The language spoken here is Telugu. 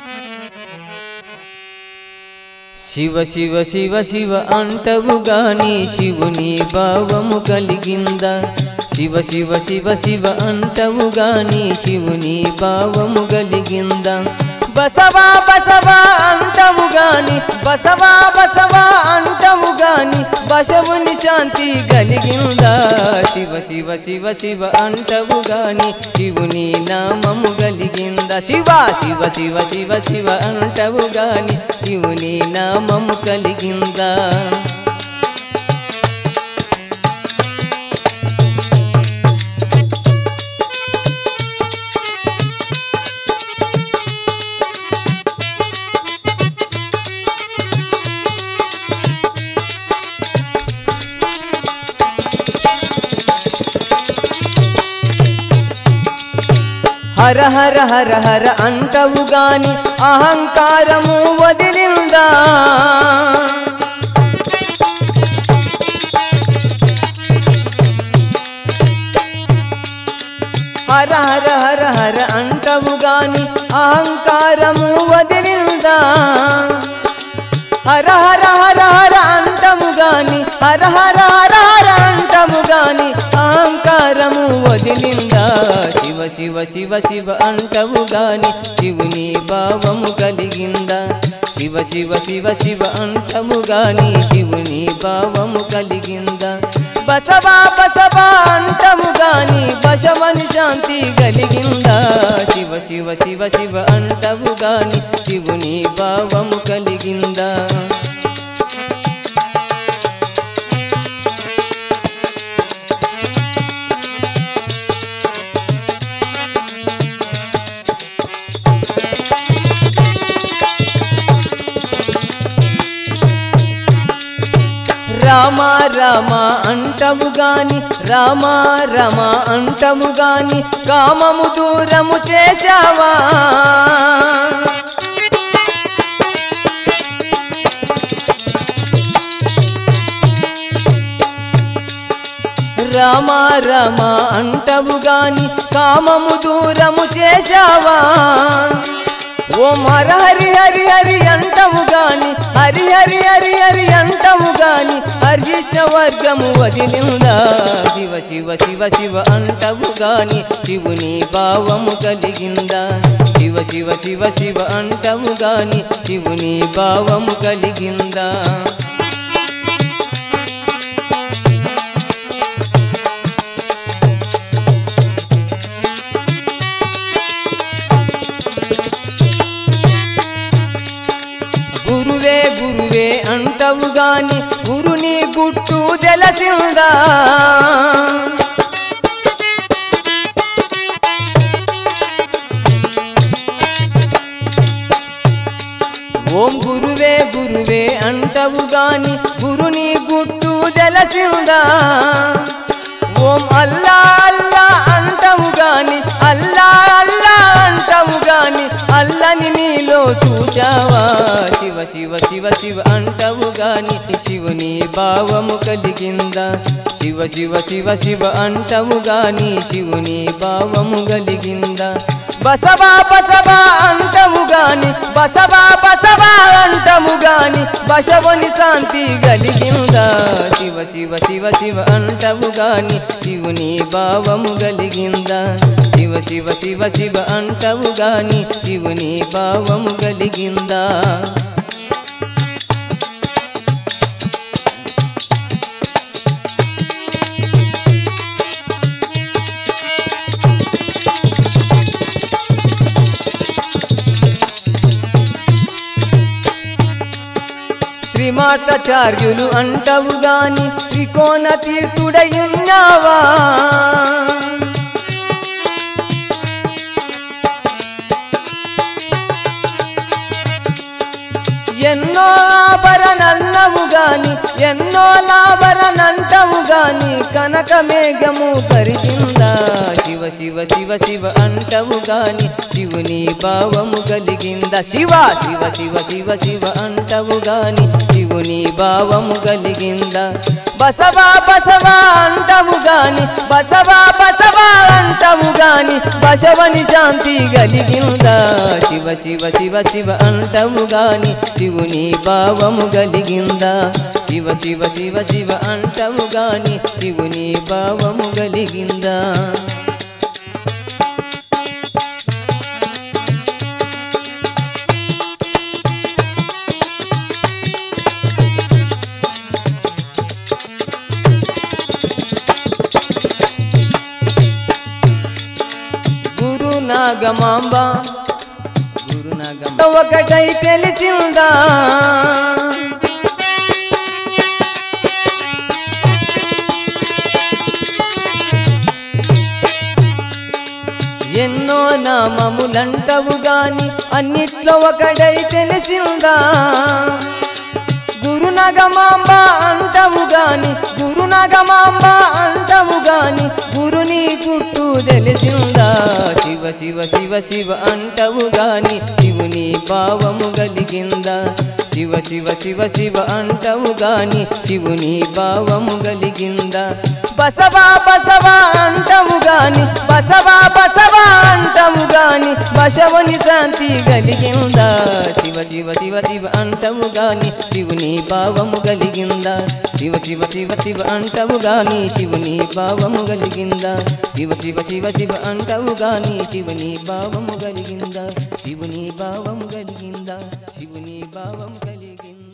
శివ శివ శివ శివ అంటవు గాని శివుని భావము కలిగిందా శివ శివ శివ శివ అంటవు గాని శివుని భావము కలిగిందా బసవా బసవా అంటవు గాని బసవా బసవా అంటవు గాని బసవుని శాంతి కలిగిందా శివ శివ శివ శివ అంటవు గాని శివుని నామము కలిగిందా శివ శివ శివ శివ శివ అంటవు గాని శివుని నామము కలిగిందా హర హర హర హర అంటవు గాని అహంకారము వదిలిందా హర హర హర హర అంటవు గాని అహంకారము వదిలిందా హర హర హర హర అంటము గాని హర హర హర హర అంటము గాని అహంకారము వదిలిందా శివ శివ శివ శివ అంటవు గాని శివుని భావము కలిగిందా శివ శివ శివ శివ అంటము గాని శివుని భావము కలిగిందా బసవా బసవా అంటము గాని బసవని శాంతి కలిగిందా శివ శివ శివ శివ అంటవు గాని శివుని భావము కలిగిందా రామ రామ అంటము గాని రామ రమ అంటము గాని కామము దూరము చేశావా రామ రామ అంటవు గాని కామము దూరము చేశావా ఓం హర హరి హరి హరి అంటము గాని హరి హరి హరి హరి అంటము గాని హర్జిష్ణ వర్గము వదిలిందా శివ శివ శివ శివ అంటవు గాని శివుని భావము కలిగిందా శివ శివ శివ శివ అంటవు గాని శివుని భావము కలిగిందా గురువే గురువే అంటవు గాని గురుని గుట్టు తెలిసిందా ఓం గురువే గురువే అంటవు గాని గురుని గుట్టు తెలిసిందా ఓం అల్లా అల్లా అంటవు గాని అల్లా అల్లా అంటవు గాని అల్లని నీలో చూశావా శివ శివ శివ శివ అంటవు గాని శివుని భావము కలిగిందా శివ శివ శివ శివ అంటవు గాని శివుని భావము కలిగిందా బసవా బసవా అంటము గాని బసవా బసవా అంటము గాని బసవని శాంతి కలిగిందా శివ శివ శివ శివ అంటవు గాని శివుని భావము కలిగిందా శివ శివ శివ శివ అంటవు గాని శివుని భావము కలిగిందా త్రిమాటాచార్యులు అంటవు గాని త్రికోణ తీర్థుడయున్నావా ఎన్నో ఆభరణన్నవు గాని ఎన్నో లాభరణంటవు గాని కనక మేఘము కరిగిందా శివ శివ శివ శివ అంటవు గాని శివుని భావము కలిగిందా శివ శివ శివ శివ శివ అంటవు గాని శివుని భావము కలిగిందా బసవా బసవా అంటవు గాని బసవా బసవా అంటవు గాని బసవని శాంతి కలిగిందా శివ శివ శివ శివ అంటవు గాని శివుని భావము కలిగిందా శివ శివ శివ శివ అంటవు గాని శివుని భావము కలిగిందా గురు నాగమాంబ గురు నాగమ ఒకటై తెలిసిందా ఎన్నో నామములంటవు గాని అన్నిట్లో ఒకటై తెలిసిందా గురునగమాంబ అంటవు గాని గురునగమాంబ అంటవు గాని గురుని గుట్టు తెలిసిందా శివ శివ శివ శివ అంటవు గాని శివుని భావము కలిగిందా శివ శివ శివ శివ అంటవు గాని శివుని భావము కలిగిందా బసవా బసవా అంటవు గాని బసవా బసవా అంటవు గాని బసవని శాంతి కలిగిందా శివ శివ శివ శివ అంటవు గాని శివుని భావము కలిగిందా శివ శివ శివ శివ అంటవు గాని శివుని భావము కలిగిందా శివ శివ శివ శివ అంటవు గాని శివుని భావము కలిగిందా శివుని భావము కలిగిందా శివుని భావం కలిగిందా